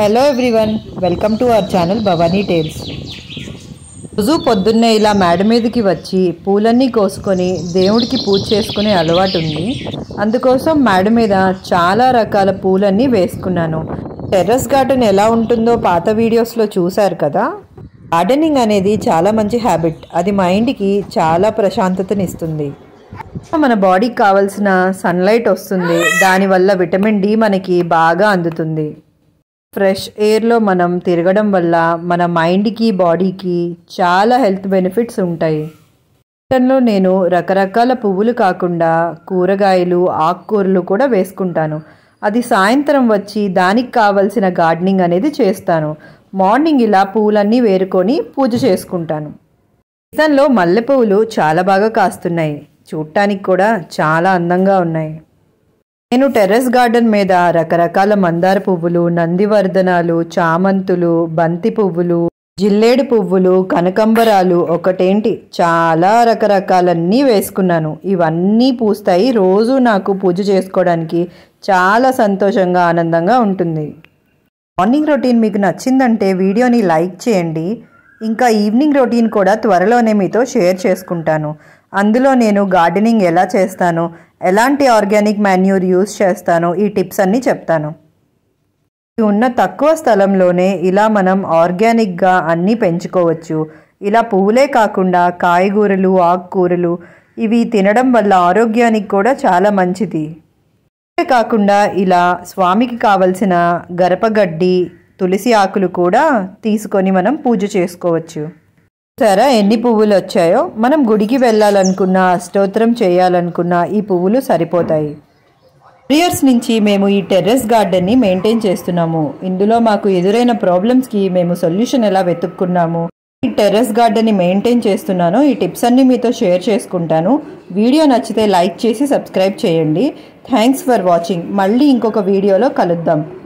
hello everyone welcome to our channel Bhavani tales రోజు పొద్దున్నే ఇలా మేడ మీదకి వచ్చి పూలన్నీ కోసుకొని దేవుడికి పూజ చేసుకునే అలవాటు ఉంది అందుకోసం మేడ మీద చాలా రకాల పూలన్నీ వేసుకున్నాను టెర్రస్ గార్డెన్ ఎలా ఉంటుందో పాత వీడియోస్లో చూశారు కదా గార్డెనింగ్ అనేది చాలా మంచి హ్యాబిట్ అది మైండ్కి చాలా ప్రశాంతతనిస్తుంది మన బాడీకి కావాల్సిన సన్లైట్ వస్తుంది దానివల్ల విటమిన్ డి మనకి బాగా అందుతుంది ఫ్రెష్ ఎయిర్లో మనం తిరగడం వల్ల మన మైండ్కి బాడీకి చాలా హెల్త్ బెనిఫిట్స్ ఉంటాయి గార్డెన్లో నేను రకరకాల పువ్వులు కాకుండా కూరగాయలు ఆకుకూరలు కూడా వేసుకుంటాను అది సాయంత్రం వచ్చి దానికి కావలసిన గార్డెనింగ్ అనేది చేస్తాను మార్నింగ్ ఇలా పూలన్నీ వేరుకొని పూజ చేసుకుంటాను సీజన్లో మల్లెపువ్వులు చాలా బాగా కాస్తున్నాయి చూడటానికి కూడా చాలా అందంగా ఉన్నాయి నేను టెర్రస్ గార్డెన్ మీద రకరకాల మందార పువ్వులు నందివర్ధనాలు చామంతులు బంతి పువ్వులు జిల్లేడు పువ్వులు కనకంబరాలు ఒకటేంటి చాలా రకరకాలన్నీ వేసుకున్నాను ఇవన్నీ పూస్తాయి రోజు నాకు పూజ చేసుకోవడానికి చాలా సంతోషంగా ఆనందంగా ఉంటుంది మార్నింగ్ రొటీన్ మీకు నచ్చిందంటే వీడియోని లైక్ చేయండి ఇంకా ఈవినింగ్ రొటీన్ కూడా త్వరలోనే మీతో షేర్ చేసుకుంటాను అందులో నేను గార్డెనింగ్ ఎలా చేస్తాను ఎలాంటి ఆర్గానిక్ మాన్యూర్ యూస్ చేస్తానో ఈ టిప్స్ అన్నీ చెప్తాను ఉన్న తక్కువ స్థలంలోనే ఇలా మనం ఆర్గానిక్గా అన్నీ పెంచుకోవచ్చు ఇలా పువ్వులే కాకుండా కాయగూరలు ఆకుకూరలు ఇవి తినడం వల్ల ఆరోగ్యానికి కూడా చాలా మంచిది కాకుండా ఇలా స్వామికి కావలసిన గరపగడ్డి తులసి ఆకులు కూడా తీసుకొని మనం పూజ చేసుకోవచ్చు సరే ఎన్ని పువ్వులు వచ్చాయో మనం గుడికి వెళ్ళాలనుకున్న అష్టోత్తరం చేయాలనుకున్న ఈ పువ్వులు సరిపోతాయి ఇయర్స్ నుంచి మేము ఈ టెర్రస్ గార్డెన్ని మెయింటైన్ చేస్తున్నాము ఇందులో మాకు ఎదురైన ప్రాబ్లమ్స్కి మేము సొల్యూషన్ ఎలా వెతుక్కున్నాము ఈ టెర్రస్ గార్డెన్ని మెయింటైన్ చేస్తున్నాను ఈ టిప్స్ అన్ని మీతో షేర్ చేసుకుంటాను వీడియో నచ్చితే లైక్ చేసి సబ్స్క్రైబ్ చేయండి థ్యాంక్స్ ఫర్ వాచింగ్ మళ్ళీ ఇంకొక వీడియోలో కలుద్దాం